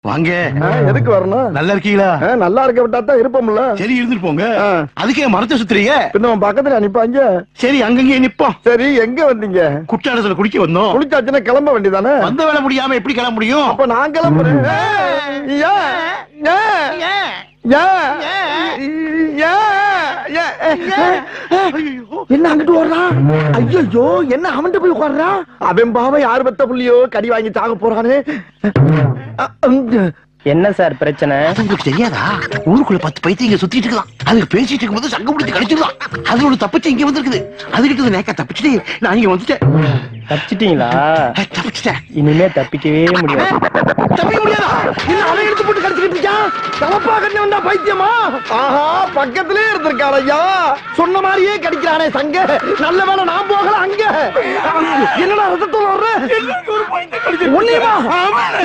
வாங்க ஆ, எதுக்கு வரணும் நல்லா இருக்கீங்களா ஆ, நல்லா இருக்க விட்டா தான் இருப்போம்ல சரி இருந்துட்டு போங்க ஆ. அதுக்கே மரத்தை சுத்துறீங்க பின்ன உன் பக்கத்துல நிப்பாங்க சரி அங்கங்கே நிப்போம் சரி எங்க வந்தீங்க குற்றாலத்துல குடிக்க வந்தோம் குளிச்சாச்சுன்னா கிளம்ப வேண்டியதானே வந்த வேலை முடியாம எப்படி கிளம்ப முடியும் அப்ப நான் கிளம்புறேன் ஏன்? ஏன்? ஏன்? ஏன்? ஏன்? என்ன அங்கிட்டு ஓடுறான் ஐயோ என்ன அவன்கிட்ட போய் உட்கார்றான் அவன் பாவம் யார் பெத்த புள்ளியோ கடி வாங்கி சாக போறானே அ, அங்க. என்ன சார் பிரச்சனை அது உங்களுக்கு தெரியாதா ஊருக்குள்ள பத்து பைத்தியம் இங்க சுத்திட்டு இருக்கலாம் அதுக்கு பேசிட்டு இருக்கும்போது சங்கம் முடிச்சு கடிச்சிடலாம் அது ஒரு தப்பிச்சு இங்க வந்திருக்குது அதுகிட்ட நேக்கா தப்பிச்சுட்டு நான் இங்க வந்துட்டேன் தப்பிச்சிட்டீங்களா அஹ், தப்பிச்சிட்டேன் இனிமே தப்பிக்கவே முடியாது தப்பிக்க முடியாதா என்ன அவன் எடுத்து போட்டு கடிச்சுக்கிட்டு இருக்கான் தலப்பா கண்ணு வந்தா பைத்தியமா ஆஹா பக்கத்திலே இருந்திருக்கான் ஐயா சொன்ன மாதிரியே கடிக்கிறானே சங்க நல்ல வேளை நான் போகல அங்க என்னடா ரத்தத்தோட வர்ற ஒன்னியமா